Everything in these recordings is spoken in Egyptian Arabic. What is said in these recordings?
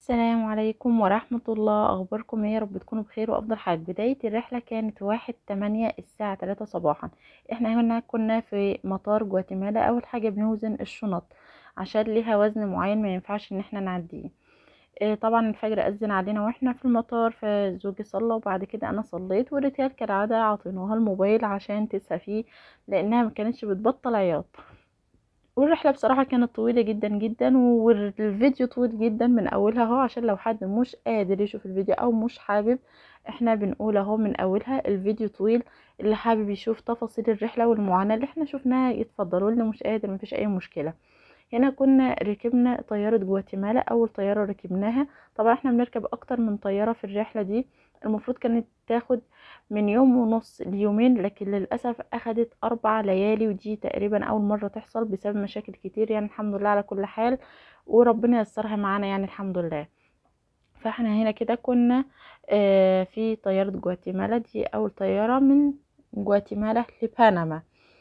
السلام عليكم ورحمة الله أخباركم ايه يا رب تكونوا بخير وأفضل حال بداية الرحلة كانت واحد تمانية الساعة تلاتة صباحا احنا هنا كنا في مطار جواتيمالا أول حاجة بنوزن الشنط عشان ليها وزن معين ما ينفعش ان احنا نعديه اه طبعا الفجر أذن علينا واحنا في المطار فزوجي صلى وبعد كده أنا صليت وريتال كالعادة عطيناها الموبايل عشان تسهى فيه لأنها ما كانتش بتبطل عياط والرحلة بصراحة كانت طويلة جدا جدا والفيديو طويل جدا من اولها اهو عشان لو حد مش قادر يشوف الفيديو او مش حابب احنا بنقول اهو من اولها الفيديو طويل اللي حابب يشوف تفاصيل الرحلة والمعاناة اللي احنا شفناها يتفضلوا اللي مش قادر مفيش اي مشكلة هنا كنا ركبنا طيارة جواتيمالا اول طيارة ركبناها طبعا احنا بنركب اكتر من طيارة في الرحلة دي المفروض كانت تاخد من يوم ونص ليومين لكن للأسف أخدت أربع ليالي ودي تقريبا أول مرة تحصل بسبب مشاكل كتير يعني الحمد لله على كل حال وربنا يسرها معانا يعني الحمد لله فاحنا هنا كده كنا آه في طيارة جواتيمالا دي أول طيارة من جواتيمالا لبنما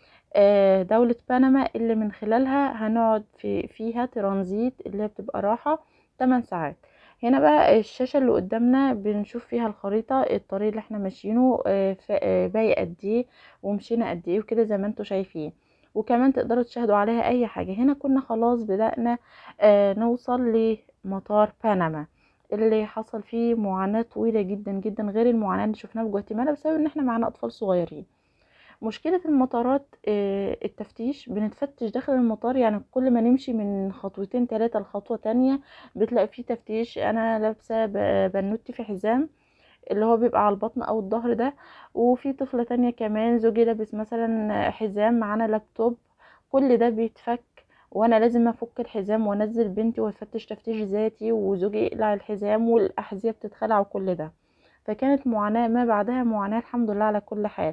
آه دولة بنما اللي من خلالها هنقعد في فيها ترانزيت اللي هي بتبقى راحة 8 ساعات هنا بقى الشاشة اللي قدامنا بنشوف فيها الخريطة الطريق اللي احنا ماشيينه باقي قد ايه ومشينا قد ايه وكده زي ما انتوا شايفين وكمان تقدروا تشاهدوا عليها اي حاجة هنا كنا خلاص بدأنا اه نوصل لمطار بنما اللي حصل فيه معاناة طويلة جدا جدا غير المعاناة اللي شفناها في جواتيمالا بسبب ان احنا معانا اطفال صغيرين مشكلة المطارات التفتيش بنتفتش داخل المطار يعني كل ما نمشي من خطوتين تلاتة لخطوة تانية بتلاقي فيه تفتيش انا لابسة بنوتي في حزام اللي هو بيبقى على البطن او الظهر ده وفي طفلة تانية كمان زوجي لابس مثلا حزام معانا لابتوب كل ده بيتفك وانا لازم افك الحزام وانزل بنتي وافتش تفتيش ذاتي وزوجي يقلع الحزام والاحذية بتتخلع وكل ده فكانت معاناة ما بعدها معاناة الحمد لله على كل حال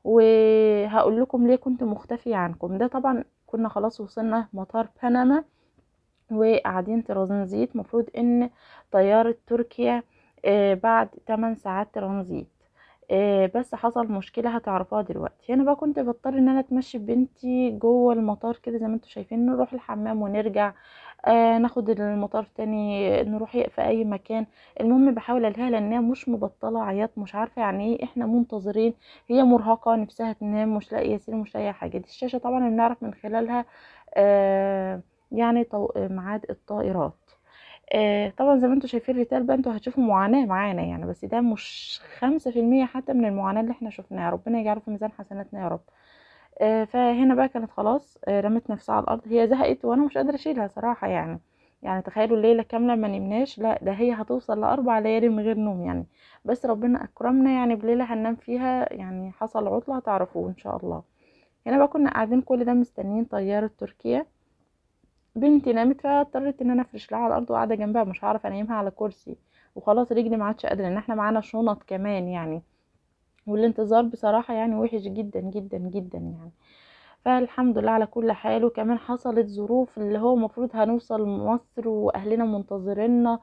وهقول لكم ليه كنت مختفية عنكم ده طبعا كنا خلاص وصلنا مطار بنما وقاعدين ترانزيت مفروض ان طيارة تركيا بعد 8 ساعات ترانزيت بس حصل مشكلة هتعرفوها دلوقتي هنا بقى كنت بضطر ان انا اتمشي ببنتي جوه المطار كده زي ما انتوا شايفين نروح الحمام ونرجع آه ناخد المطار تاني نروح في اي مكان المهم بحاول الهيها لانها مش مبطله عياط مش عارفه يعني ايه احنا منتظرين هي مرهقه نفسها تنام مش لاقيه ياسين مش لاقيه حاجه دي الشاشه طبعا بنعرف من خلالها آه يعني ميعاد الطائرات آه طبعا زي ما انتوا شايفين ريتال بقى انتوا هتشوفوا معاناه معانا يعني بس ده مش خمسة في المية حتى من المعاناه اللي احنا شفناها ربنا يجعله في ميزان حسناتنا يا رب آه فهنا بقى كانت خلاص آه رمت نفسها على الارض هي زهقت وانا مش قادره اشيلها صراحه يعني يعني تخيلوا الليله كامله ما نمناش لا ده هي هتوصل لاربع ليالي من غير نوم يعني بس ربنا اكرمنا يعني بليله هننام فيها يعني حصل عطله هتعرفوه ان شاء الله هنا بقى كنا قاعدين كل ده مستنيين طياره تركيا بنتي نامت فاضطريت ان انا افرش لها على الارض وقاعده جنبها مش هعرف انيمها على كرسي وخلاص رجلي ما عادش قادره ان احنا معانا شنط كمان يعني والانتظار بصراحه يعني وحش جدا جدا جدا يعني فالحمد لله على كل حال وكمان حصلت ظروف اللي هو المفروض هنوصل مصر واهلنا منتظريننا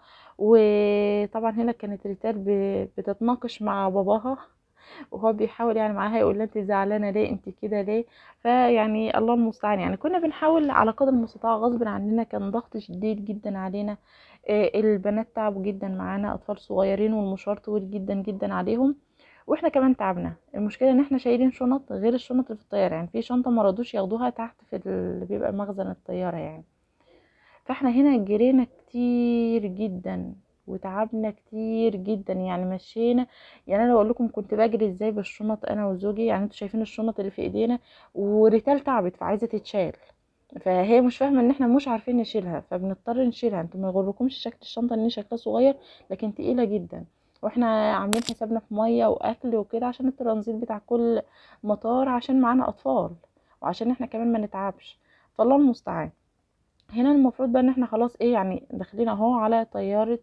وطبعا هنا كانت ريتال بتتناقش مع باباها وهو بيحاول يعني معاها يقول لها انت زعلانه ليه انت كده ليه فيعني الله المستعان يعني كنا بنحاول على قدر المستطاع غصب عننا كان ضغط شديد جدا علينا البنات تعبوا جدا معانا اطفال صغيرين والمشوار طويل جدا جدا عليهم واحنا كمان تعبنا المشكله ان احنا شايلين شنط غير الشنط اللي في الطياره يعني في شنطه ما رضوش ياخدوها تحت في اللي بيبقى مخزن الطياره يعني فاحنا هنا جرينا كتير جدا وتعبنا كتير جدا يعني مشينا يعني انا اقول لكم كنت بجري ازاي بالشنط انا وزوجي يعني انتوا شايفين الشنط اللي في ايدينا وريتال تعبت فعايزه تتشال فهي مش فاهمه ان احنا مش عارفين نشيلها فبنضطر نشيلها انتوا ما يغركمش شكل الشنطه ان شكلها صغير لكن تقيله جدا واحنا عاملين حسابنا في ميه واكل وكده عشان الترانزيت بتاع كل مطار عشان معانا اطفال وعشان احنا كمان ما نتعبش فالله المستعان هنا المفروض بقى ان احنا خلاص ايه يعني داخلين اهو على طياره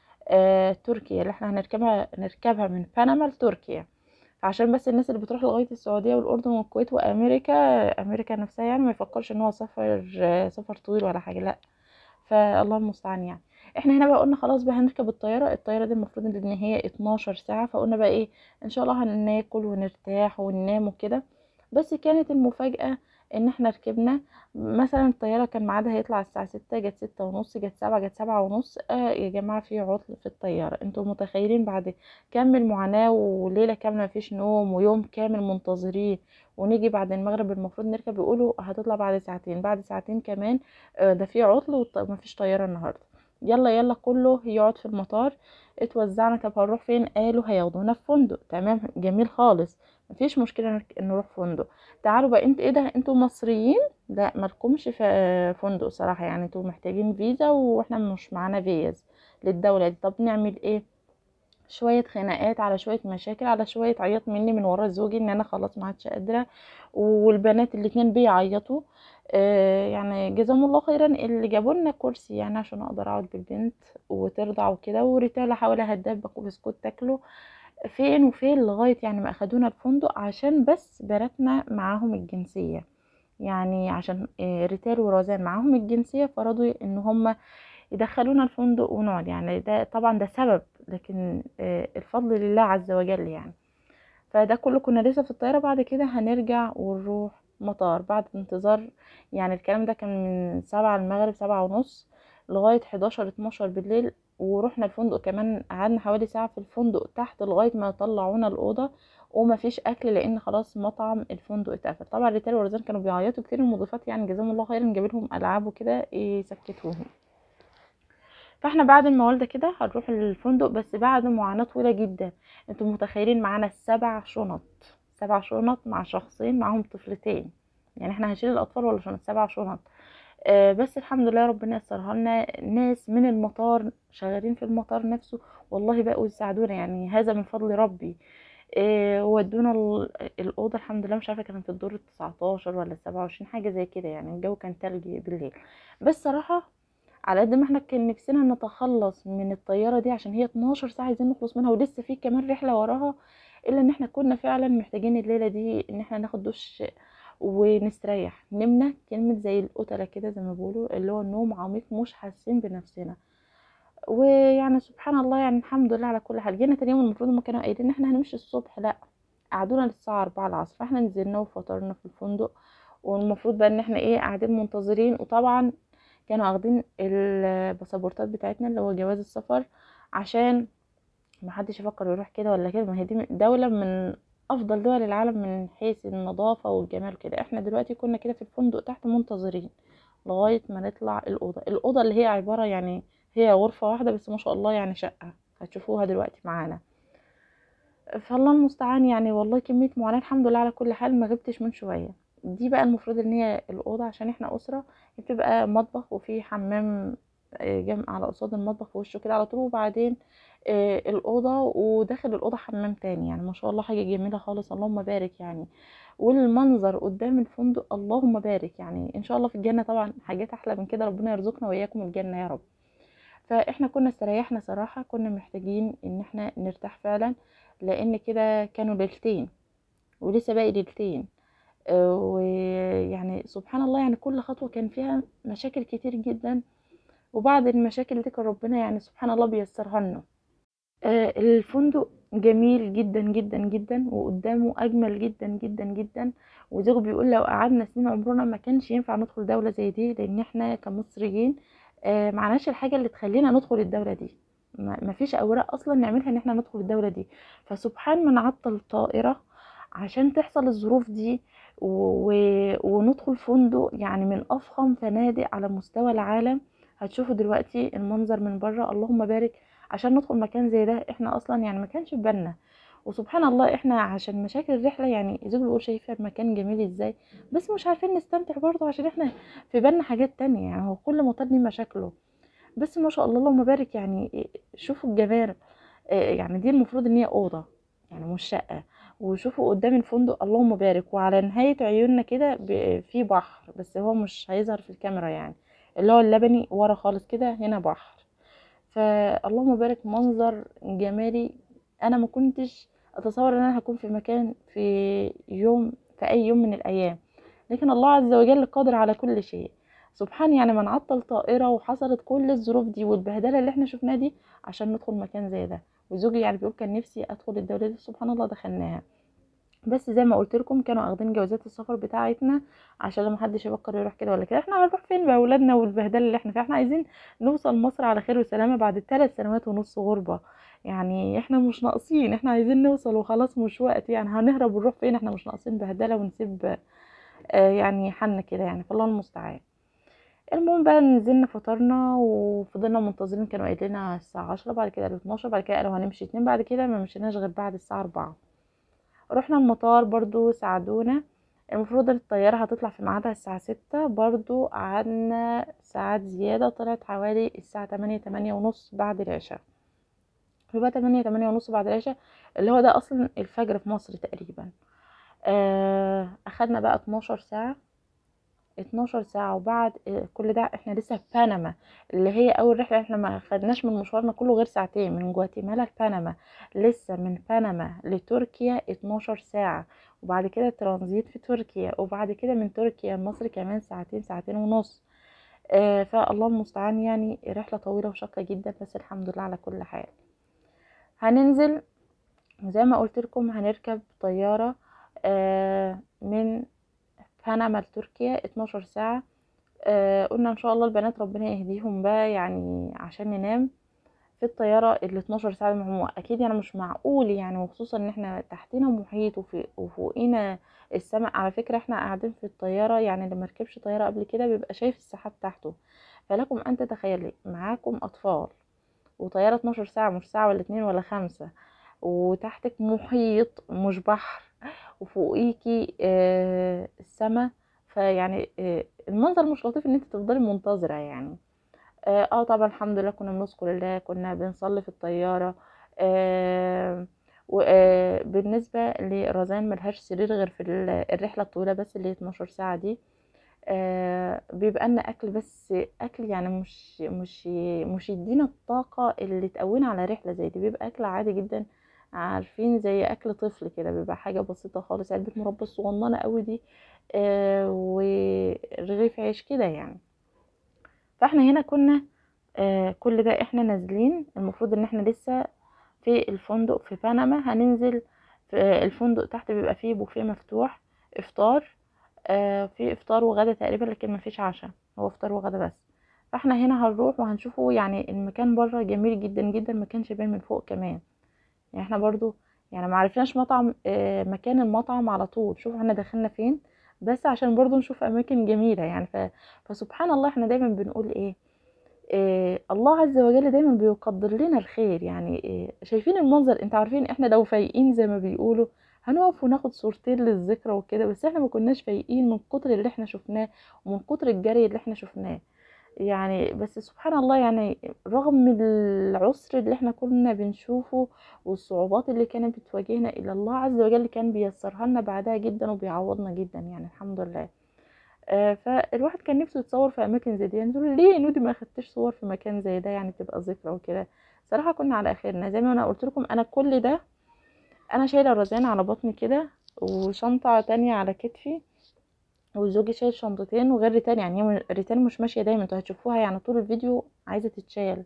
آه تركيا اللي احنا هنركبها نركبها من بنما لتركيا عشان بس الناس اللي بتروح لغايه السعوديه والاردن والكويت وامريكا امريكا نفسها يعني ما يفكرش ان هو سفر آه سفر طويل ولا حاجه لا فالله المستعان يعني احنا هنا بقى قلنا خلاص بقى هنركب الطياره الطياره دي المفروض ان هي 12 ساعه فقلنا بقى ايه ان شاء الله هناكل ونرتاح وننام وكده بس كانت المفاجاه ان احنا ركبنا مثلا الطياره كان ميعادها هيطلع الساعه ستة جت ستة ونص جت سبعة جت سبعة ونص آه يا جماعه في عطل في الطياره انتوا متخيلين بعد كم المعاناه وليله كامله مفيش نوم ويوم كامل منتظرين ونيجي بعد المغرب المفروض نركب يقولوا هتطلع بعد ساعتين بعد ساعتين كمان آه ده في عطل ومفيش طياره النهارده يلا يلا كله يقعد في المطار اتوزعنا طب هنروح فين قالوا هياخدونا في فندق تمام جميل خالص مفيش مشكله نروح فندق تعالوا بقى انت ايه ده انتوا مصريين لا مالكمش في فندق صراحه يعني انتوا محتاجين فيزا واحنا مش معانا فيز للدوله دي طب نعمل ايه شوية خناقات على شوية مشاكل على شوية عياط مني من ورا زوجي ان انا خلاص ما عادش قادرة والبنات الاتنين بيعيطوا آه يعني جزاهم الله خيرا اللي جابوا لنا كرسي يعني عشان اقدر اقعد بالبنت وترضع وكده وريتال احاول اهداها بسكوت تاكله فين وفين لغاية يعني ما اخدونا الفندق عشان بس بناتنا معاهم الجنسية يعني عشان ريتال ورازان معاهم الجنسية فرضوا ان هم يدخلونا الفندق ونقعد يعني ده طبعا ده سبب لكن الفضل لله عز وجل يعني فده كله كنا لسه في الطيارة بعد كده هنرجع ونروح مطار بعد انتظار يعني الكلام ده كان من سبعة المغرب سبعة ونص لغاية حداشر اتناشر بالليل ورحنا الفندق كمان قعدنا حوالي ساعة في الفندق تحت لغاية ما طلعونا الأوضة وما فيش أكل لأن خلاص مطعم الفندق اتقفل طبعا ريتال ورزان كانوا بيعيطوا كتير المضيفات يعني جزاهم الله خيرا جاب لهم ألعاب وكده يسكتوهم فاحنا بعد الموال كده هنروح الفندق بس بعد معاناة طويلة جدا انتوا متخيلين معانا سبع شنط سبع شنط مع شخصين معاهم طفلتين يعني احنا هنشيل الاطفال ولا شنط سبع شنط آه بس الحمد لله ربنا يسرها لنا ناس من المطار شغالين في المطار نفسه والله بقوا يساعدونا يعني هذا من فضل ربي آه ودونا الاوضه الحمد لله مش عارفه كانت في الدور التسعتاشر ولا السبعة وعشرين حاجه زي كده يعني الجو كان تلجي بالليل بس صراحه على قد ما احنا كان نفسنا نتخلص من الطياره دي عشان هي 12 ساعه عايزين نخلص منها ولسه في كمان رحله وراها الا ان احنا كنا فعلا محتاجين الليله دي ان احنا ناخد دش ونستريح نمنا كلمة زي القتلة كده زي ما بيقولوا اللي هو النوم عميق مش حاسين بنفسنا ويعني سبحان الله يعني الحمد لله على كل حال جينا تاني يوم المفروض هما كانوا قايلين ان احنا هنمشي الصبح لا قعدونا للساعة أربعة العصر فاحنا نزلنا وفطرنا في الفندق والمفروض بقى ان احنا ايه قاعدين منتظرين وطبعا كانوا واخدين الباسبورتات بتاعتنا اللي هو جواز السفر عشان محدش يفكر يروح كده ولا كده ما هي دي دولة من افضل دول العالم من حيث النظافه والجمال كده احنا دلوقتي كنا كده في الفندق تحت منتظرين لغايه ما نطلع الاوضه الاوضه اللي هي عباره يعني هي غرفه واحده بس ما شاء الله يعني شقه هتشوفوها دلوقتي معانا فالله المستعان يعني والله كميه معاناه الحمد لله على كل حال ما غبتش من شويه دي بقى المفروض ان هي الاوضه عشان احنا اسره بتبقى مطبخ وفي حمام جنب على قصاد المطبخ في وشه كده على طول وبعدين آه الأوضة وداخل الأوضة حمام تاني يعني ما شاء الله حاجة جميلة خالص اللهم بارك يعني والمنظر قدام الفندق اللهم بارك يعني إن شاء الله في الجنة طبعا حاجات أحلى من كده ربنا يرزقنا وإياكم الجنة يا رب فإحنا كنا استريحنا صراحة كنا محتاجين إن إحنا نرتاح فعلا لأن كده كانوا ليلتين ولسه باقي ليلتين آه ويعني سبحان الله يعني كل خطوة كان فيها مشاكل كتير جدا وبعد المشاكل دي كان ربنا يعني سبحان الله بيسرها لنا آه الفندق جميل جدا جدا جدا وقدامه اجمل جدا جدا جدا وزوجي بيقول لو قعدنا سنين عمرنا ما كانش ينفع ندخل دوله زي دي لان احنا كمصريين آه معناش الحاجه اللي تخلينا ندخل الدوله دي ما فيش اوراق اصلا نعملها ان احنا ندخل الدوله دي فسبحان من عطل طائره عشان تحصل الظروف دي و... وندخل فندق يعني من افخم فنادق على مستوى العالم هتشوفوا دلوقتي المنظر من بره اللهم بارك عشان ندخل مكان زي ده احنا اصلا يعني ما كانش في بالنا وسبحان الله احنا عشان مشاكل الرحله يعني زوجي بيقول شايفه المكان جميل ازاي بس مش عارفين نستمتع برضه عشان احنا في بالنا حاجات تانية يعني هو كل مطار ليه مشاكله بس ما شاء الله اللهم بارك يعني شوفوا الجمال يعني دي المفروض ان هي اوضه يعني مش شقه وشوفوا قدام الفندق اللهم بارك وعلى نهايه عيوننا كده في بحر بس هو مش هيظهر في الكاميرا يعني اللي هو اللبني ورا خالص كده هنا بحر فاللهم بارك منظر جمالي انا ما كنتش اتصور ان انا هكون في مكان في يوم في اي يوم من الايام لكن الله عز وجل قادر على كل شيء سبحان يعني من عطل طائره وحصلت كل الظروف دي والبهدله اللي احنا شفناها دي عشان ندخل مكان زي ده وزوجي يعني بيقول كان نفسي ادخل الدوله دي سبحان الله دخلناها بس زي ما قلت لكم كانوا واخدين جوازات السفر بتاعتنا عشان لما حدش يفكر يروح كده ولا كده احنا هنروح فين باولادنا والبهدله اللي احنا فيها احنا عايزين نوصل مصر على خير وسلامه بعد ثلاث سنوات ونص غربه يعني احنا مش ناقصين احنا عايزين نوصل وخلاص مش وقت يعني هنهرب ونروح فين احنا مش ناقصين بهدله ونسيب آه يعني حالنا كده يعني فالله المستعان المهم بقى نزلنا فطرنا وفضلنا منتظرين كانوا قايلين لنا الساعة عشرة بعد كده قالوا اتناشر بعد كده قالوا هنمشي اتنين بعد كده ما مشيناش غير بعد الساعة أربعة رحنا المطار برضو ساعدونا المفروض الطيارة هتطلع في ميعادها الساعة ستة برضو قعدنا ساعات زيادة طلعت حوالي الساعة تمانية تمانية ونص بعد العشاء يبقى تمانية تمانية ونص بعد العشاء اللي هو ده أصلا الفجر في مصر تقريبا آه، أخدنا بقى اتناشر ساعة اتناشر ساعة وبعد آه، كل ده احنا لسه في بنما اللي هي أول رحلة احنا ما خدناش من مشوارنا كله غير ساعتين من جواتيمالا لبنما لسه من بنما لتركيا اتناشر ساعة وبعد كده ترانزيت في تركيا وبعد كده من تركيا لمصر كمان ساعتين ساعتين ونص آه فالله المستعان يعني رحلة طويلة وشاقة جدا بس الحمد لله على كل حال هننزل زي ما قلت لكم هنركب طيارة آه من بنما لتركيا 12 ساعة آه قلنا ان شاء الله البنات ربنا يهديهم بقى يعني عشان ننام في الطيارة ال 12 ساعة ما هو اكيد يعني مش معقول يعني وخصوصا ان احنا تحتنا محيط وفي وفوقينا السماء على فكرة احنا قاعدين في الطيارة يعني اللي مركبش طيارة قبل كده بيبقى شايف السحاب تحته فلكم ان تتخيلي معاكم اطفال وطيارة 12 ساعة مش ساعة ولا اتنين ولا خمسة وتحتك محيط مش بحر وفوقيكي آه السما فيعني آه المنظر مش لطيف ان انت تفضلي منتظرة يعني اه, آه طبعا الحمد لله كنا بنذكر الله كنا بنصلي في الطيارة آه وبالنسبة لرزان ملهاش سرير غير في الرحلة الطويلة بس اللي هي 12 ساعة دي آه بيبقى لنا اكل بس اكل يعني مش مش مش يدينا الطاقة اللي تقوينا على رحلة زي دي بيبقى اكل عادي جدا عارفين زي اكل طفل كده بيبقى حاجة بسيطة خالص علبة مربى الصغننة قوي دي آه ورغيف عيش كده يعني فاحنا هنا كنا آه كل ده احنا نازلين المفروض ان احنا لسه في الفندق في بنما هننزل في الفندق تحت بيبقى فيه بوفيه مفتوح افطار آه في افطار وغدا تقريبا لكن مفيش عشاء هو افطار وغدا بس فاحنا هنا هنروح وهنشوفه يعني المكان بره جميل جدا جدا ما كانش باين من فوق كمان يعني احنا برضو يعني ما عرفناش مطعم آه مكان المطعم على طول شوف احنا دخلنا فين بس عشان برضو نشوف اماكن جميلة يعني ف... فسبحان الله احنا دايما بنقول ايه إيه الله عز وجل دايما بيقدر لنا الخير يعني إيه شايفين المنظر انت عارفين احنا لو فايقين زي ما بيقولوا هنقف وناخد صورتين للذكرى وكده بس احنا ما كناش فايقين من كتر اللي احنا شفناه ومن كتر الجري اللي احنا شفناه يعني بس سبحان الله يعني رغم العسر اللي احنا كنا بنشوفه والصعوبات اللي كانت بتواجهنا الا الله عز وجل كان بيسرها لنا بعدها جدا وبيعوضنا جدا يعني الحمد لله آه فالواحد كان نفسه يتصور في اماكن زي دي يعني ليه نودي ما خدتش صور في مكان زي ده يعني تبقى ذكرى وكده صراحه كنا على اخرنا زي ما انا قلت لكم انا كل ده انا شايله رزان على بطني كده وشنطه تانية على كتفي وزوجي شايل شنطتين وغير ريتان يعني هي ريتان مش ماشيه دايما انتوا هتشوفوها يعني طول الفيديو عايزه تتشال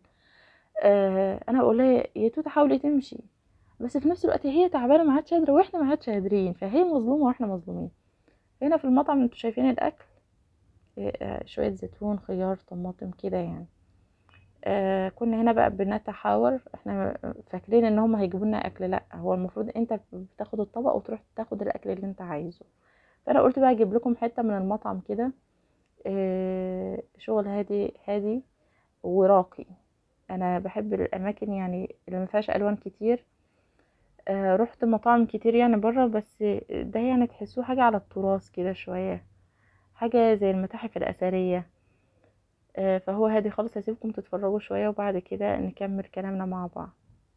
آه انا بقول لها يا توته حاولي تمشي بس في نفس الوقت هي تعبانه ما عادش قادره واحنا ما عادش قادرين فهي مظلومه واحنا مظلومين هنا في المطعم انتوا شايفين الاكل آه شويه زيتون خيار طماطم كده يعني آه كنا هنا بقى بنتحاور احنا فاكرين ان هم هيجيبوا لنا اكل لا هو المفروض انت بتاخد الطبق وتروح تاخد الاكل اللي انت عايزه فانا قلت بقى اجيب لكم حته من المطعم كده آه شغل هادي هادي وراقي انا بحب الاماكن يعني اللي ما فيهاش الوان كتير آه رحت مطاعم كتير يعني بره بس ده يعني تحسوه حاجه على التراث كده شويه حاجه زي المتاحف الاثريه آه فهو هادي خالص هسيبكم تتفرجوا شويه وبعد كده نكمل كلامنا مع بعض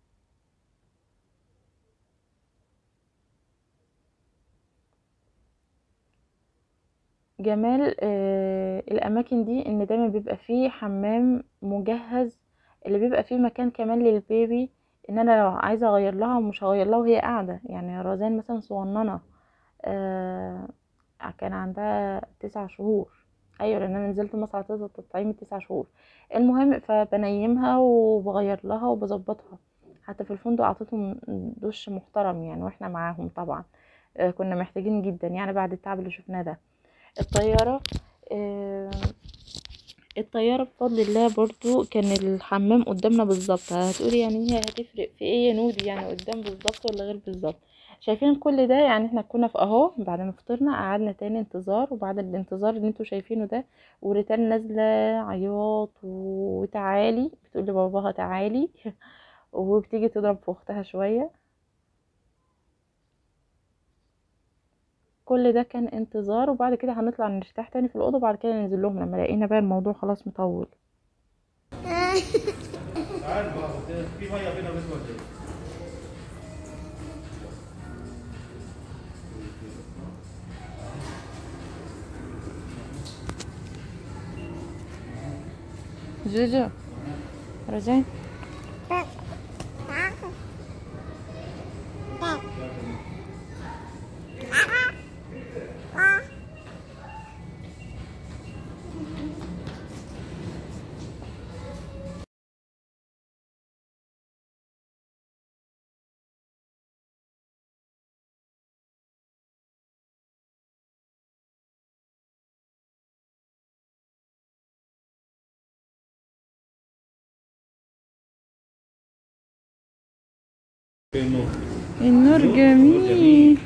جمال آه الاماكن دي ان دايما بيبقى فيه حمام مجهز اللي بيبقى فيه مكان كمان للبيبي ان انا لو عايزه اغير لها مش هغير لها وهي قاعده يعني رزان مثلا صغننه آه كان عندها تسع شهور ايوه لان انا نزلت مصر على تطعيم تسع شهور المهم فبنيمها وبغير لها وبظبطها حتى في الفندق اعطيتهم دش محترم يعني واحنا معاهم طبعا آه، كنا محتاجين جدا يعني بعد التعب اللي شفناه ده الطيارة آه، الطيارة بفضل الله برضو كان الحمام قدامنا بالظبط هتقولي يعني هي هتفرق في ايه يا نودي يعني قدام بالظبط ولا غير بالظبط شايفين كل ده يعني احنا كنا في اهو بعد ما فطرنا قعدنا تاني انتظار وبعد الانتظار اللي انتوا شايفينه ده وريتان نازلة عياط وتعالي بتقول لباباها تعالي وبتيجي تضرب في اختها شوية كل ده كان انتظار وبعد كده هنطلع نرتاح تاني في الأوضة وبعد كده ننزل لهم لما لقينا بقى الموضوع خلاص مطول تعال بقى في ميه بينا بس ولا ايه؟ جوجو رجعين النور النور جميل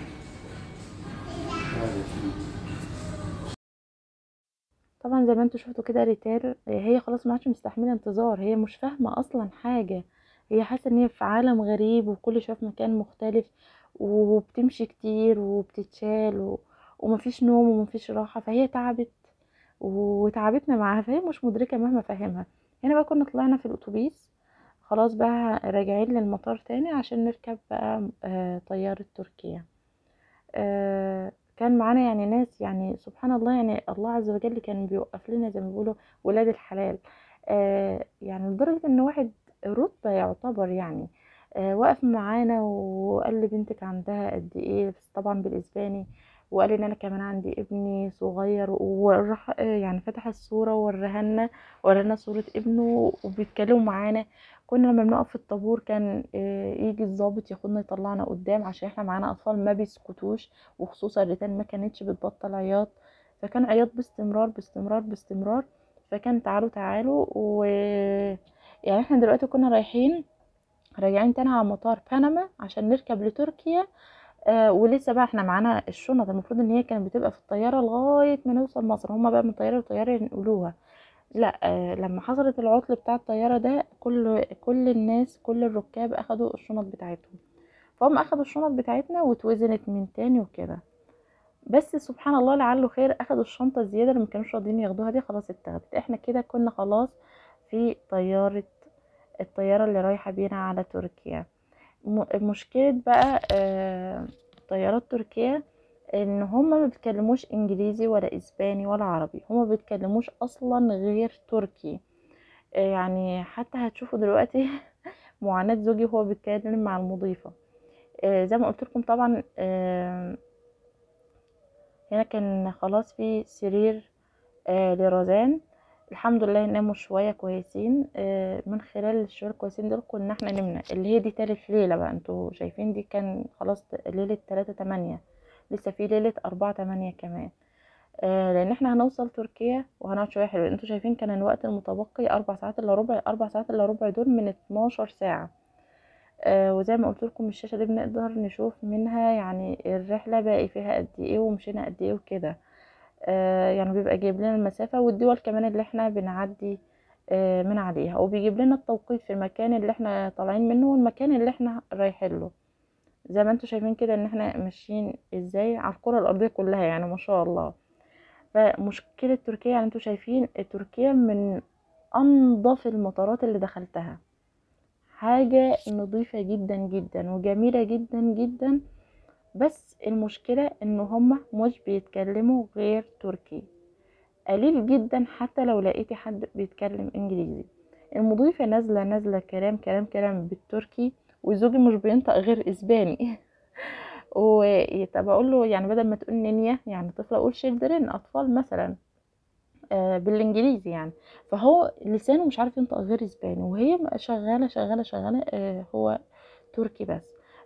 طبعا زي ما انتوا شفتوا كده ريتال هي خلاص ما عادش مستحمله انتظار هي مش فاهمه اصلا حاجه هي حاسه ان هي في عالم غريب وكل شويه في مكان مختلف وبتمشي كتير وبتتشال و... ومفيش نوم ومفيش راحه فهي تعبت وتعبتنا معاها فهي مش مدركه مهما فاهمها هنا بقى كنا طلعنا في الاتوبيس خلاص بقى راجعين للمطار تاني عشان نركب بقى آه، طيارة تركيا آه، كان معانا يعني ناس يعني سبحان الله يعني الله عز وجل كان بيوقف لنا زي ما بيقولوا ولاد الحلال آه، يعني لدرجة ان واحد رتبة يعتبر يعني وقف معانا وقال لي بنتك عندها قد ايه بس طبعا بالاسباني وقال لي ان انا كمان عندي ابني صغير وراح يعني فتح الصورة ووراها لنا ورانا صورة ابنه وبيتكلموا معانا كنا لما بنقف في الطابور كان يجي الضابط ياخدنا يطلعنا قدام عشان احنا معانا اطفال ما بيسكتوش وخصوصا الريتان ما كانتش بتبطل عياط فكان عياط باستمرار باستمرار باستمرار فكان تعالوا تعالوا و يعني احنا دلوقتي كنا رايحين راجعين تاني على مطار بنما عشان نركب لتركيا آه ولسه بقى احنا معانا الشنط المفروض ان هي كانت بتبقى في الطياره لغايه ما نوصل مصر هما بقى من طياره لطياره ينقلوها لا آه لما حصلت العطل بتاع الطياره ده كل كل الناس كل الركاب اخدوا الشنط بتاعتهم فهم اخدوا الشنط بتاعتنا واتوزنت من تاني وكده بس سبحان الله لعله خير اخدوا الشنطه الزياده اللي ما كانوش راضيين ياخدوها دي خلاص اتاخدت احنا كده كنا خلاص في طياره الطياره اللي رايحه بينا على تركيا مشكله بقى آه طيارات تركيا ان هما ما بيتكلموش انجليزي ولا اسباني ولا عربي هما بيتكلموش اصلا غير تركي يعني حتى هتشوفوا دلوقتي معاناة زوجي وهو بيتكلم مع المضيفة زي ما قلت لكم طبعا هنا كان خلاص في سرير لرزان الحمد لله ناموا شوية كويسين من خلال الشوية الكويسين دول كنا احنا نمنا اللي هي دي تالت ليلة بقى انتوا شايفين دي كان خلاص ليلة تلاتة تمانية لسه في ليلة أربعة تمانية كمان آه لان احنا هنوصل تركيا وهنقعد شويه حلوين انتوا شايفين كان الوقت المتبقي اربع ساعات الا ربع اربع ساعات الا ربع دول من اتناشر ساعه آه وزي ما قلت لكم الشاشه دي بنقدر نشوف منها يعني الرحله باقي فيها قد ايه ومشينا قد ايه وكده آه يعني بيبقى جايب لنا المسافه والدول كمان اللي احنا بنعدي آه من عليها وبيجيب لنا التوقيت في المكان اللي احنا طالعين منه والمكان اللي احنا رايحين له زي ما انتوا شايفين كده ان احنا ماشيين ازاي على الكره الارضيه كلها يعني ما شاء الله فمشكلة تركيا يعني انتوا شايفين تركيا من انظف المطارات اللي دخلتها حاجة نظيفة جدا جدا وجميلة جدا جدا بس المشكلة ان هما مش بيتكلموا غير تركي قليل جدا حتى لو لقيتي حد بيتكلم انجليزي المضيفة نازلة نازلة كلام كلام كلام بالتركي وزوجي مش بينطق غير اسباني وطب اقول له يعني بدل ما تقول نينيا يعني طفله اقول شيلدرين اطفال مثلا آه بالانجليزي يعني فهو لسانه مش عارف ينطق غير اسباني وهي شغاله شغاله شغاله آه هو تركي بس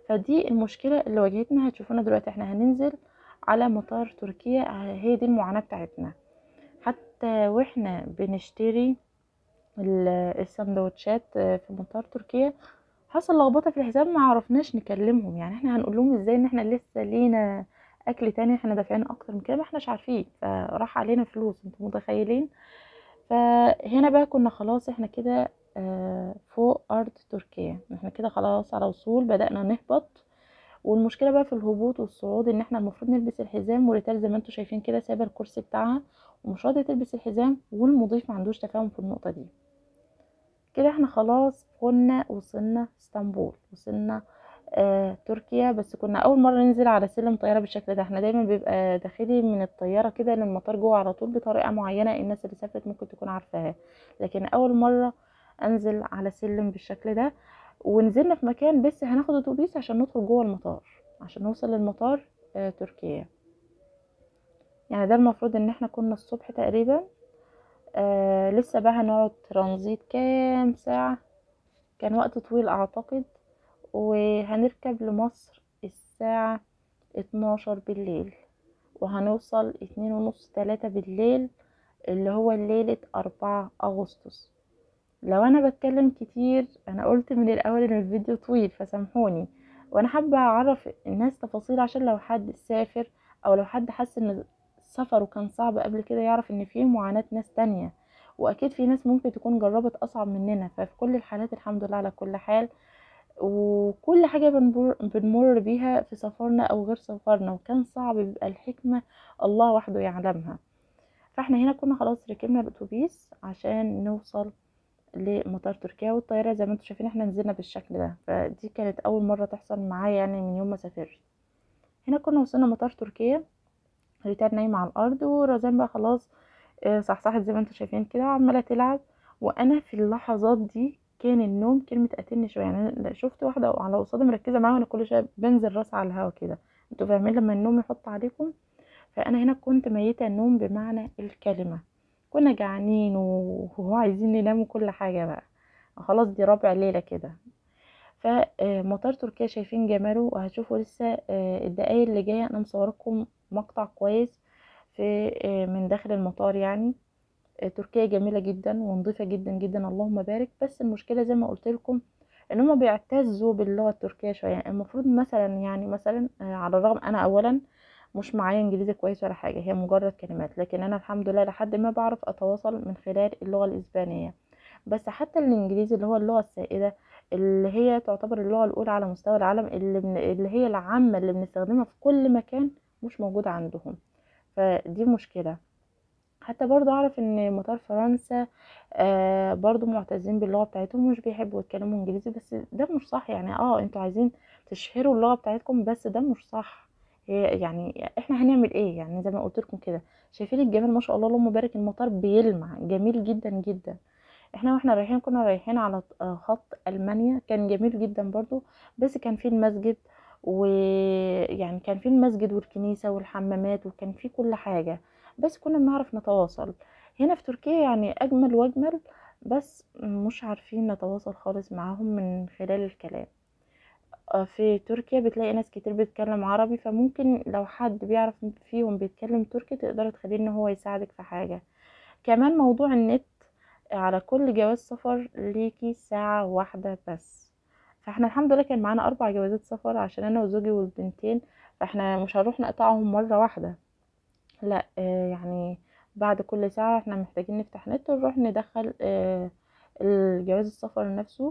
فدي المشكلة اللي واجهتنا هتشوفونا دلوقتي احنا هننزل على مطار تركيا هي دي المعاناة بتاعتنا حتى واحنا بنشتري ال- السندوتشات في مطار تركيا حصل لخبطة في الحساب ما عرفناش نكلمهم يعني احنا هنقول لهم ازاي ان احنا لسه لينا اكل تاني احنا دافعين اكتر من كده ما احناش عارفين فراح علينا فلوس انتوا متخيلين فهنا بقى كنا خلاص احنا كده آه، فوق ارض تركيا احنا كده خلاص على وصول بدأنا نهبط والمشكله بقى في الهبوط والصعود ان احنا المفروض نلبس الحزام وريتال زي ما انتوا شايفين كده سايبه الكرسي بتاعها ومش راضيه تلبس الحزام والمضيف ما عندوش تفاهم في النقطه دي كده احنا خلاص كنا وصلنا اسطنبول وصلنا آه تركيا بس كنا اول مره ننزل على سلم طياره بالشكل ده احنا دايما بيبقى داخلي من الطياره كده للمطار جوه على طول بطريقه معينه الناس اللي سافرت ممكن تكون عارفاها لكن اول مره انزل على سلم بالشكل ده ونزلنا في مكان لسه هناخد اتوبيس عشان ندخل جوه المطار عشان نوصل للمطار آه تركيا يعني ده المفروض ان احنا كنا الصبح تقريبا آه لسه بقى هنقعد ترانزيت كام ساعة كان وقت طويل اعتقد وهنركب لمصر الساعة اتناشر بالليل وهنوصل اتنين ونص تلاتة بالليل اللي هو ليلة أربعة أغسطس لو أنا بتكلم كتير أنا قلت من الأول إن الفيديو طويل فسامحوني وأنا حابة أعرف الناس تفاصيل عشان لو حد سافر أو لو حد حس إن سفره كان صعب قبل كده يعرف إن فيه معاناة ناس تانية وأكيد في ناس ممكن تكون جربت أصعب مننا ففي كل الحالات الحمد لله على كل حال وكل حاجة بنمر, بنمر بيها في سفرنا أو غير سفرنا وكان صعب بيبقى الحكمة الله وحده يعلمها فاحنا هنا كنا خلاص ركبنا الأتوبيس عشان نوصل لمطار تركيا والطيارة زي ما انتم شايفين احنا نزلنا بالشكل ده فدي كانت أول مرة تحصل معايا يعني من يوم ما سافرت هنا كنا وصلنا مطار تركيا ريتال نايمة على الأرض ورزان بقى خلاص صحصحت زي ما انتم شايفين كده عمالة تلعب وأنا في اللحظات دي كان النوم كلمة قاتلني شوية يعني أنا شفت واحدة على قصادي مركزة معاها وأنا كل شوية بنزل راسي على الهوا كده انتوا فاهمين لما النوم يحط عليكم فأنا هنا كنت ميتة النوم بمعنى الكلمة كنا جعانين وهو عايزين ننام وكل حاجة بقى خلاص دي رابع ليلة كده فمطار تركيا شايفين جماله وهتشوفوا لسه الدقايق اللي جاية أنا مصوركم مقطع كويس في من داخل المطار يعني تركيا جميلة جدا ونظيفة جدا جدا اللهم بارك بس المشكلة زي ما قلت لكم ان هما بيعتزوا باللغة التركية شوية يعني المفروض مثلا يعني مثلا على الرغم انا اولا مش معايا انجليزي كويس ولا حاجة هي مجرد كلمات لكن انا الحمد لله لحد ما بعرف اتواصل من خلال اللغة الاسبانية بس حتى الانجليزي اللي هو اللغة السائدة اللي هي تعتبر اللغة الاولى على مستوى العالم اللي, من اللي هي العامة اللي بنستخدمها في كل مكان مش موجودة عندهم فدي مشكلة حتى برضو اعرف ان مطار فرنسا آه برضو معتزين باللغه بتاعتهم مش بيحبوا يتكلموا انجليزي بس ده مش صح يعني اه انتوا عايزين تشهروا اللغه بتاعتكم بس ده مش صح هي يعني احنا هنعمل ايه يعني زي ما قلت لكم كده شايفين الجمال ما شاء الله اللهم بارك المطار بيلمع جميل جدا جدا احنا واحنا رايحين كنا رايحين على خط المانيا كان جميل جدا برضو بس كان فيه المسجد ويعني كان فيه المسجد والكنيسه والحمامات وكان فيه كل حاجه بس كنا بنعرف نتواصل هنا في تركيا يعني اجمل واجمل بس مش عارفين نتواصل خالص معاهم من خلال الكلام في تركيا بتلاقي ناس كتير بتتكلم عربي فممكن لو حد بيعرف فيهم بيتكلم تركي تقدر تخليه ان هو يساعدك في حاجة كمان موضوع النت على كل جواز سفر ليكي ساعة واحدة بس فاحنا الحمد لله كان معانا اربع جوازات سفر عشان انا وزوجي والبنتين فاحنا مش هنروح نقطعهم مرة واحدة لا آه يعني بعد كل ساعة احنا محتاجين نفتح نت ونروح ندخل آه الجواز السفر نفسه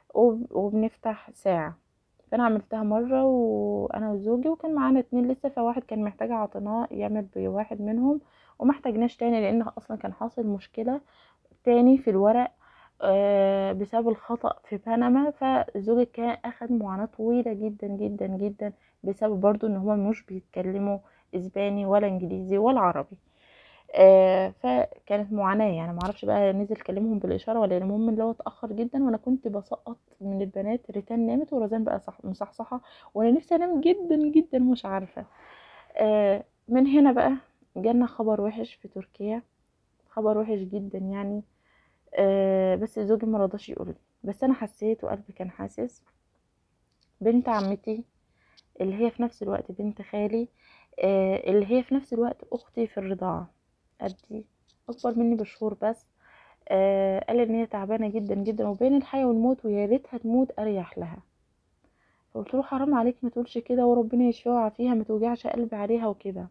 وبنفتح ساعة فانا عملتها مرة وانا وزوجي وكان معانا اتنين لسه فواحد كان محتاج عطيناه يعمل بواحد منهم ومحتاجناش تاني لان اصلا كان حاصل مشكلة تاني في الورق آه بسبب الخطأ في بنما فزوجي كان اخد معاناة طويلة جدا جدا جدا بسبب برضو ان هما مش بيتكلموا اسباني ولا انجليزي ولا عربي آه فكانت معاناه يعني معرفش بقى نزل كلمهم بالاشاره ولا المهم اللي هو اتاخر جدا وانا كنت بسقط من البنات ريتان نامت ورزان بقى صح مصحصحه وانا نفسي انام جدا جدا مش عارفه آه من هنا بقى جالنا خبر وحش في تركيا خبر وحش جدا يعني آه بس زوجي ما رضاش يقول بس انا حسيت وقلبي كان حاسس بنت عمتي اللي هي في نفس الوقت بنت خالي آه، اللي هي في نفس الوقت اختي في الرضاعه قدي اكبر مني بشهور بس آه، قال ان هي تعبانه جدا جدا وبين الحياه والموت ويا ريتها تموت اريح لها فقلت له حرام عليك ما تقولش كده وربنا يشفيها ويعافيها ما توجعش قلبي عليها وكده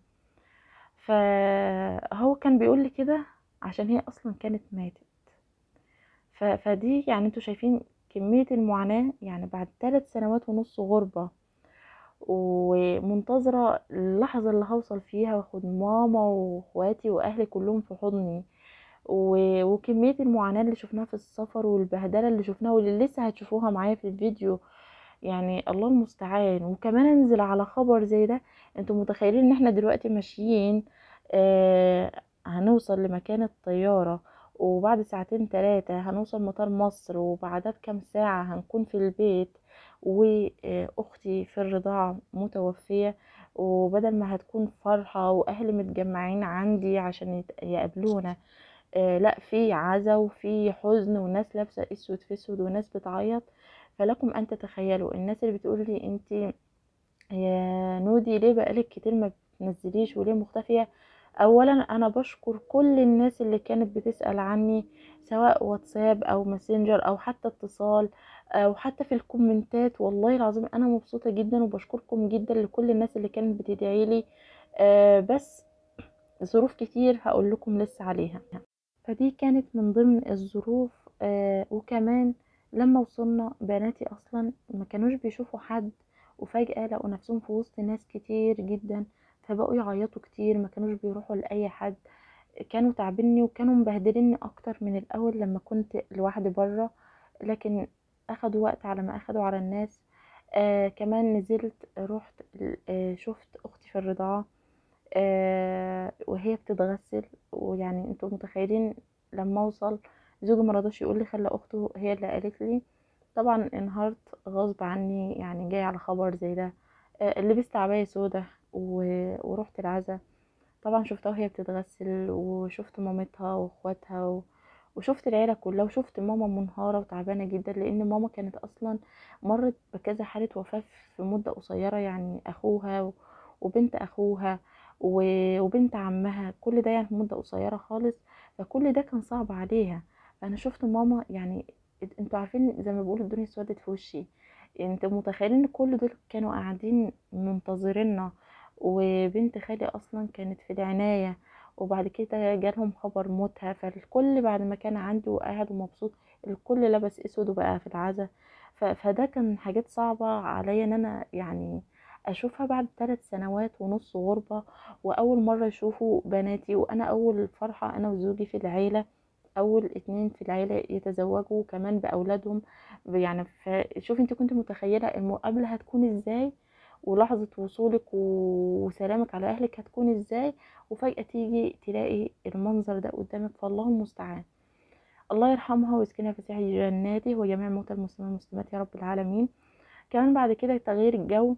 فهو كان بيقول لي كده عشان هي اصلا كانت ماتت ف... فدي يعني انتوا شايفين كمية المعاناة يعني بعد ثلاث سنوات ونص غربة ومنتظرة اللحظة اللي هوصل فيها واخد ماما واخواتي واهلي كلهم في حضني و... وكمية المعاناة اللي شفناها في السفر والبهدلة اللي شفناها واللي لسه هتشوفوها معايا في الفيديو يعني الله المستعان وكمان انزل على خبر زي ده انتوا متخيلين ان احنا دلوقتي ماشيين آه هنوصل لمكان الطيارة وبعد ساعتين تلاتة هنوصل مطار مصر وبعدها بكام ساعة هنكون في البيت واختي في الرضاعة متوفية وبدل ما هتكون فرحة واهلي متجمعين عندي عشان يت- يقابلونا آه لا في عزا وفي حزن وناس لابسة اسود في اسود وناس بتعيط فلكم ان تتخيلوا الناس اللي بتقول لي انت يا نودي ليه بقالك كتير ما بتنزليش وليه مختفية اولا انا بشكر كل الناس اللي كانت بتسأل عني سواء واتساب او ماسنجر او حتى اتصال او حتى في الكومنتات والله العظيم انا مبسوطة جدا وبشكركم جدا لكل الناس اللي كانت بتدعي لي آه بس ظروف كتير هقول لكم لسه عليها فدي كانت من ضمن الظروف آه وكمان لما وصلنا بناتي اصلا ما كانوش بيشوفوا حد وفجأة لقوا نفسهم في وسط ناس كتير جدا فبقوا يعيطوا كتير ما كانوش بيروحوا لأي حد كانوا تعبني وكانوا مبهدليني اكتر من الاول لما كنت لوحدي بره لكن اخدوا وقت على ما اخدوا على الناس آه كمان نزلت رحت آه شفت اختي في الرضاعه آه وهي بتتغسل ويعني انتوا متخيلين لما اوصل زوجي مرضاش يقول لي خلى اخته هي اللي قالت لي طبعا انهارت غصب عني يعني جاي على خبر زي ده آه لبست عباية سودا و- ورحت العزا طبعا شفتها وهي بتتغسل وشفت مامتها واخواتها و... وشفت العيلة كلها وشفت ماما منهارة وتعبانة جدا لأن ماما كانت أصلا مرت بكذا حالة وفاة في مدة قصيرة يعني أخوها و... وبنت أخوها و... وبنت عمها كل ده يعني في مدة قصيرة خالص فكل ده كان صعب عليها فأنا شفت ماما يعني انتوا عارفين زي ما بيقولوا الدنيا اسودت في وشي انتوا متخيلين ان كل دول كانوا قاعدين منتظريننا وبنت خالي اصلا كانت في العناية وبعد كده جالهم خبر موتها فالكل بعد ما كان عنده وقاعد ومبسوط الكل لبس اسود وبقى في العزا ف- فده كان حاجات صعبة عليا ان انا يعني اشوفها بعد ثلاث سنوات ونص غربة واول مرة يشوفوا بناتي وانا اول فرحة انا وزوجي في العيلة اول اتنين في العيلة يتزوجوا كمان باولادهم يعني فشوفي انت كنت متخيلة المقابلة هتكون ازاي ولحظة وصولك و- وسلامك على أهلك هتكون ازاي وفجأة تيجي تلاقي المنظر ده قدامك فالله المستعان الله يرحمها ويسكنها فسيح جناته وجميع موتى المسلمين والمسلمات يا رب العالمين كمان بعد كده تغيير الجو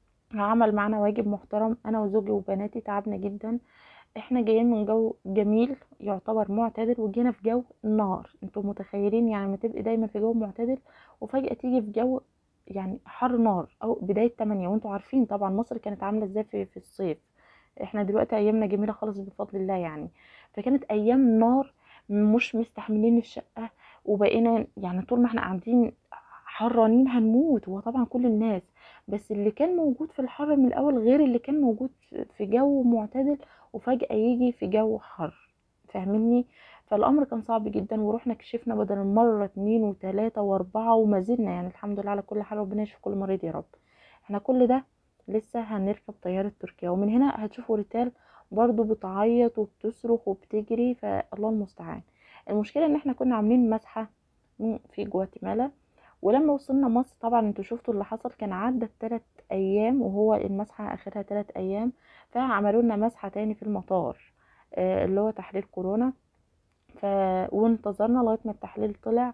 عمل معنا واجب محترم انا وزوجي وبناتي تعبنا جدا احنا جايين من جو جميل يعتبر معتدل وجينا في جو نار انتوا متخيلين يعني ما تبقي دايما في جو معتدل وفجأة تيجي في جو يعني حر نار او بداية تمانية وانتوا عارفين طبعا مصر كانت عاملة ازاي في, في الصيف احنا دلوقتي ايامنا جميلة خالص بفضل الله يعني فكانت ايام نار مش مستحملين الشقة وبقينا يعني طول ما احنا قاعدين حرانين هنموت هو طبعا كل الناس بس اللي كان موجود في الحر من الاول غير اللي كان موجود في- في جو معتدل وفجأة يجي في جو حر فاهمني فالامر كان صعب جدا ورحنا كشفنا بدل مرة اتنين وتلاتة واربعة وما زلنا يعني الحمد لله على كل حال ربنا يشفي كل مريض يا رب احنا كل ده لسه هنركب طيارة تركيا ومن هنا هتشوفوا ريتال برضو بتعيط وبتصرخ وبتجري فالله المستعان المشكلة ان احنا كنا عاملين مسحة في جواتيمالا ولما وصلنا مصر طبعا انتوا شفتوا اللي حصل كان عدى تلات ايام وهو المسحة اخرها تلات ايام فعملوا لنا مسحة تاني في المطار آه، اللي هو تحليل كورونا ف... وانتظرنا لغاية ما التحليل طلع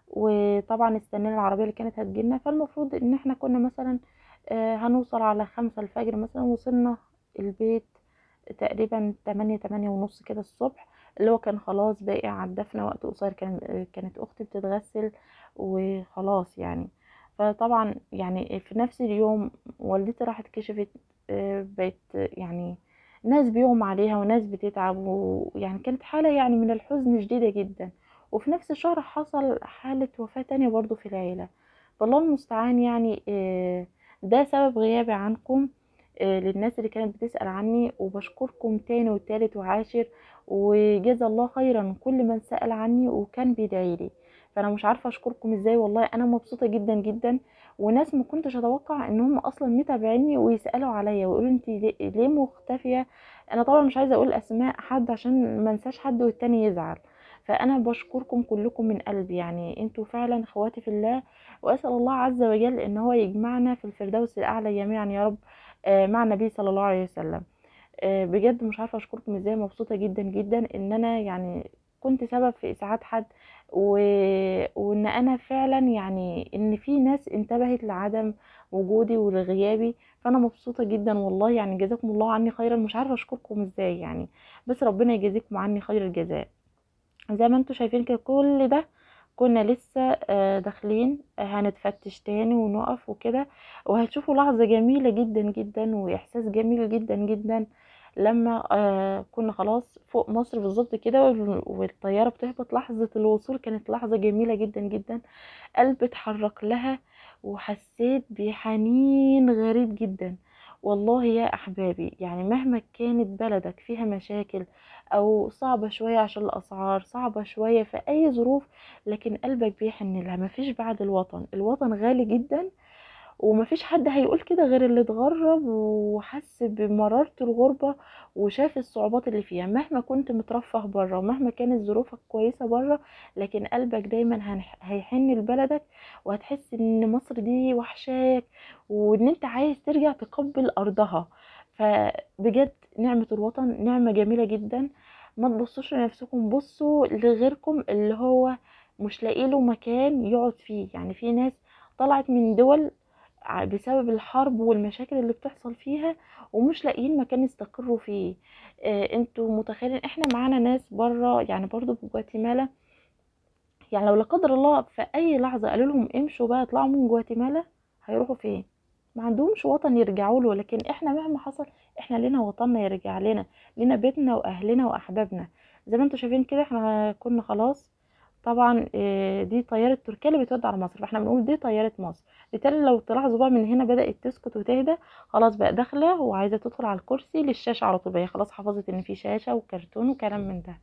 وطبعا استنينا العربية اللي كانت هتجيلنا فالمفروض ان احنا كنا مثلا آه، هنوصل على خمسة الفجر مثلا وصلنا البيت تقريبا تمانية تمانية ونص كده الصبح اللي هو كان خلاص باقي على الدفنة وقت قصير كان كانت اختي بتتغسل وخلاص يعني فطبعا يعني في نفس اليوم والدتي راحت كشفت آه، بقت يعني ناس بيغمى عليها وناس بتتعب ويعني كانت حالة يعني من الحزن شديدة جدا وفي نفس الشهر حصل حالة وفاة تانية برضو في العيلة فالله المستعان يعني آه، ده سبب غيابي عنكم آه، للناس اللي كانت بتسأل عني وبشكركم تاني وتالت وعاشر وجزا الله خيرا كل من سأل عني وكان بيدعيلي فانا مش عارفه اشكركم ازاي والله انا مبسوطه جدا جدا وناس ما كنتش اتوقع ان هم اصلا متابعيني ويسالوا عليا ويقولوا انت ليه ليه مختفيه انا طبعا مش عايزه اقول اسماء حد عشان ما انساش حد والتاني يزعل فانا بشكركم كلكم من قلبي يعني انتوا فعلا اخواتي في الله واسال الله عز وجل ان هو يجمعنا في الفردوس الاعلى جميعا يا رب آه، مع النبي صلى الله عليه وسلم آه، بجد مش عارفه اشكركم ازاي مبسوطه جدا جدا ان انا يعني كنت سبب في اسعاد حد و... وان انا فعلا يعني ان في ناس انتبهت لعدم وجودي ولغيابي فانا مبسوطه جدا والله يعني جزاكم الله عني خيرا مش عارفه اشكركم ازاي يعني بس ربنا يجازيكم عني خير الجزاء زي ما انتوا شايفين كده كل ده كنا لسه آه، داخلين آه، هنتفتش تاني ونقف وكده وهتشوفوا لحظة جميلة جدا جدا وإحساس جميل جدا جدا لما آه، كنا خلاص فوق مصر بالظبط كده وال- والطيارة بتهبط لحظة الوصول كانت لحظة جميلة جدا جدا قلبي اتحرك لها وحسيت بحنين غريب جدا والله يا أحبابي يعني مهما كانت بلدك فيها مشاكل أو صعبة شوية عشان الأسعار صعبة شوية في أي ظروف لكن قلبك بيحن لها مفيش بعد الوطن الوطن غالي جدا ومفيش حد هيقول كده غير اللي اتغرب وحس بمرارة الغربة وشاف الصعوبات اللي فيها مهما كنت مترفه بره ومهما كانت ظروفك كويسة بره لكن قلبك دايما هنح- هيحن لبلدك وهتحس ان مصر دي وحشاك وان انت عايز ترجع تقبل ارضها فبجد نعمة الوطن نعمة جميلة جدا ما تبصوش لنفسكم بصوا لغيركم اللي هو مش لاقي له مكان يقعد فيه يعني في ناس طلعت من دول ع- بسبب الحرب والمشاكل اللي بتحصل فيها ومش لاقيين مكان يستقروا فيه آه انتوا متخيلين احنا معانا ناس بره يعني برضو في جواتيمالا يعني لو لا قدر الله في اي لحظه قالوا لهم امشوا بقى اطلعوا من جواتيمالا هيروحوا فين ما عندهمش وطن يرجعوا له لكن احنا مهما حصل احنا لينا وطننا يرجع لنا لينا بيتنا واهلنا واحبابنا زي ما انتوا شايفين كده احنا كنا خلاص طبعا آه، دي طياره تركيا اللي بتودي على مصر فاحنا بنقول دي طياره مصر بالتالي لو تلاحظوا بقى من هنا بدات تسكت وتهدى خلاص بقى داخله وعايزه تدخل على الكرسي للشاشه على طول بقى هي خلاص حفظت ان في شاشه وكرتون وكلام من ده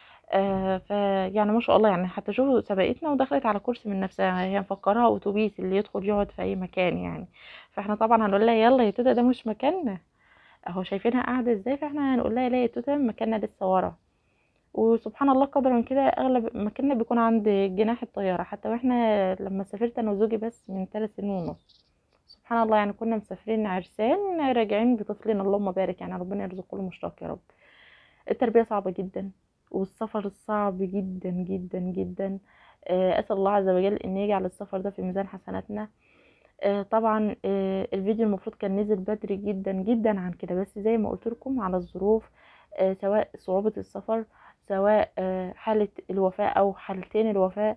آه ف يعني ما شاء الله يعني حتى شوفوا سبقتنا ودخلت على كرسي من نفسها هي مفكرها اتوبيس اللي يدخل يقعد في اي مكان يعني فاحنا طبعا هنقول لها يلا يا توته ده مش مكاننا اهو شايفينها قاعده ازاي فاحنا هنقول لها لا يا توته مكاننا لسه ورا وسبحان الله قدرا كده اغلب مكاننا بيكون عند جناح الطياره حتى واحنا لما سافرت انا وزوجي بس من ثلاث سنين ونص سبحان الله يعني كنا مسافرين عرسان راجعين بطفلين اللهم بارك يعني ربنا يرزق له مشتاق يا رب التربية صعبة جدا والسفر صعب جدا جدا جدا آه، أسأل الله عز وجل إن يجعل السفر ده في ميزان حسناتنا آه، طبعا آه، الفيديو المفروض كان نزل بدري جدا جدا عن كده بس زي ما قلت لكم على الظروف آه، سواء صعوبة السفر سواء آه، حالة الوفاة أو حالتين الوفاة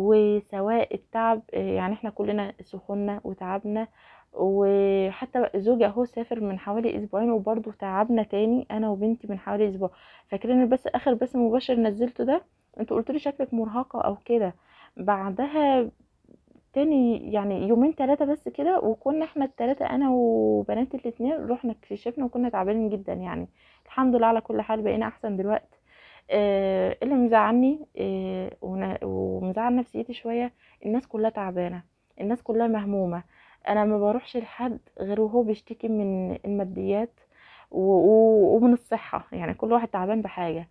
وسواء التعب آه، يعني احنا كلنا سخنا وتعبنا وحتى زوجي اهو سافر من حوالي اسبوعين وبرضه تعبنا تاني انا وبنتي من حوالي اسبوع فاكرين بس اخر بث مباشر نزلته ده انتوا قلتولي شكلك مرهقة او كده بعدها تاني يعني يومين ثلاثة بس كده وكنا احنا الثلاثة انا وبناتي الاتنين رحنا كشفنا وكنا تعبانين جدا يعني الحمد لله على كل حال بقينا احسن دلوقتي آه اللي مزعلني آه ون- ومزعل نفسيتي شوية الناس كلها تعبانة الناس كلها مهمومة انا ما بروحش لحد غير وهو بيشتكي من الماديات و- و- ومن الصحة يعني كل واحد تعبان بحاجة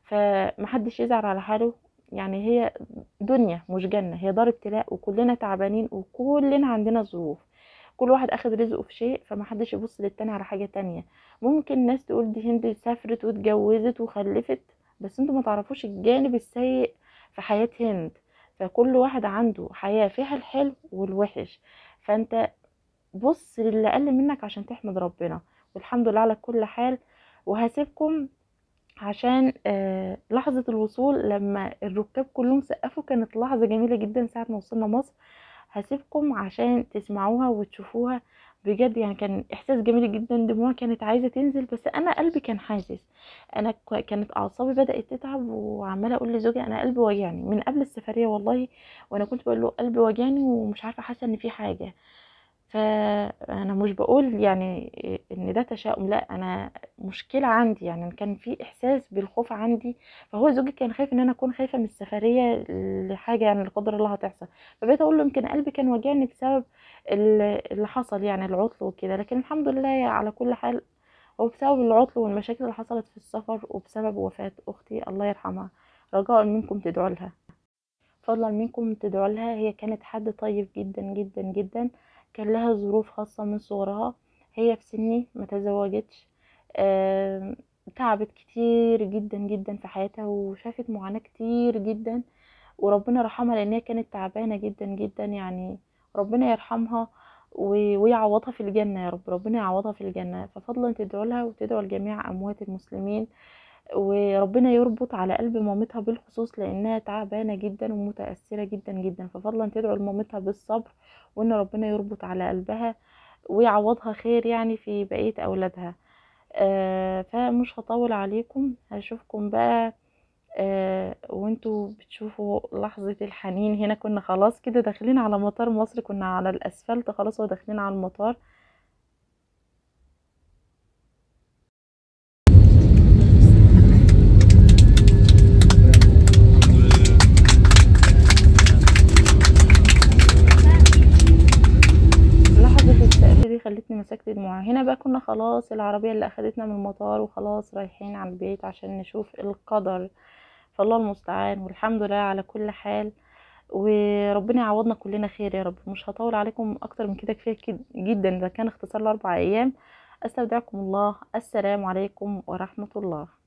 فمحدش يزعل على حاله يعني هي دنيا مش جنة هي دار ابتلاء وكلنا تعبانين وكلنا عندنا ظروف كل واحد اخد رزقه في شيء فمحدش يبص للتاني على حاجة تانية ممكن ناس تقول دي هند سافرت واتجوزت وخلفت بس انتوا ما تعرفوش الجانب السيء في حياة هند فكل واحد عنده حياة فيها الحلو والوحش فانت بص للي اقل منك عشان تحمد ربنا والحمد لله على كل حال وهسيبكم عشان آه لحظة الوصول لما الركاب كلهم سقفوا كانت لحظة جميلة جدا ساعة ما وصلنا مصر هسيبكم عشان تسمعوها وتشوفوها بجد يعني كان احساس جميل جدا دموع كانت عايزه تنزل بس انا قلبي كان حاسس انا ك- كانت اعصابي بدات تتعب وعماله اقول لزوجي انا قلبي وجعني من قبل السفريه والله وانا كنت بقول له قلبي وجعني ومش عارفه حاسه ان في حاجه فانا مش بقول يعني ان ده تشاؤم لا انا مشكله عندي يعني كان في احساس بالخوف عندي فهو زوجي كان خايف ان انا اكون خايفه من السفريه لحاجه يعني لا قدر الله هتحصل فبقيت اقول له يمكن قلبي كان واجعني بسبب ال- اللي حصل يعني العطل وكده لكن الحمد لله على كل حال هو بسبب العطل والمشاكل اللي حصلت في السفر وبسبب وفاة أختي الله يرحمها رجاء منكم تدعوا لها فضلا منكم تدعوا لها هي كانت حد طيب جدا جدا جدا كان لها ظروف خاصة من صغرها هي في سني ما تزوجتش آم، تعبت كتير جدا جدا في حياتها وشافت معاناة كتير جدا وربنا رحمها لان هي كانت تعبانة جدا جدا يعني ربنا يرحمها و- ويعوضها في الجنة يا رب ربنا يعوضها في الجنة ففضلا تدعوا لها وتدعوا لجميع أموات المسلمين وربنا يربط على قلب مامتها بالخصوص لأنها تعبانة جدا ومتأثرة جدا جدا ففضلا تدعوا لمامتها بالصبر وإن ربنا يربط على قلبها ويعوضها خير يعني في بقية أولادها آه فمش هطول عليكم هشوفكم بقى آه وانتوا بتشوفوا لحظة الحنين هنا كنا خلاص كده داخلين على مطار مصر كنا على الأسفلت خلاص وداخلين على المطار لحظة السقف دي خلتني مسكت دموعي هنا بقى كنا خلاص العربية اللي أخدتنا من المطار وخلاص رايحين على البيت عشان نشوف القدر فالله المستعان والحمد لله على كل حال وربنا يعوضنا كلنا خير يا رب مش هطول عليكم أكتر من كده كفاية كد- جدا ده كان اختصار لأربع أيام أستودعكم الله السلام عليكم ورحمة الله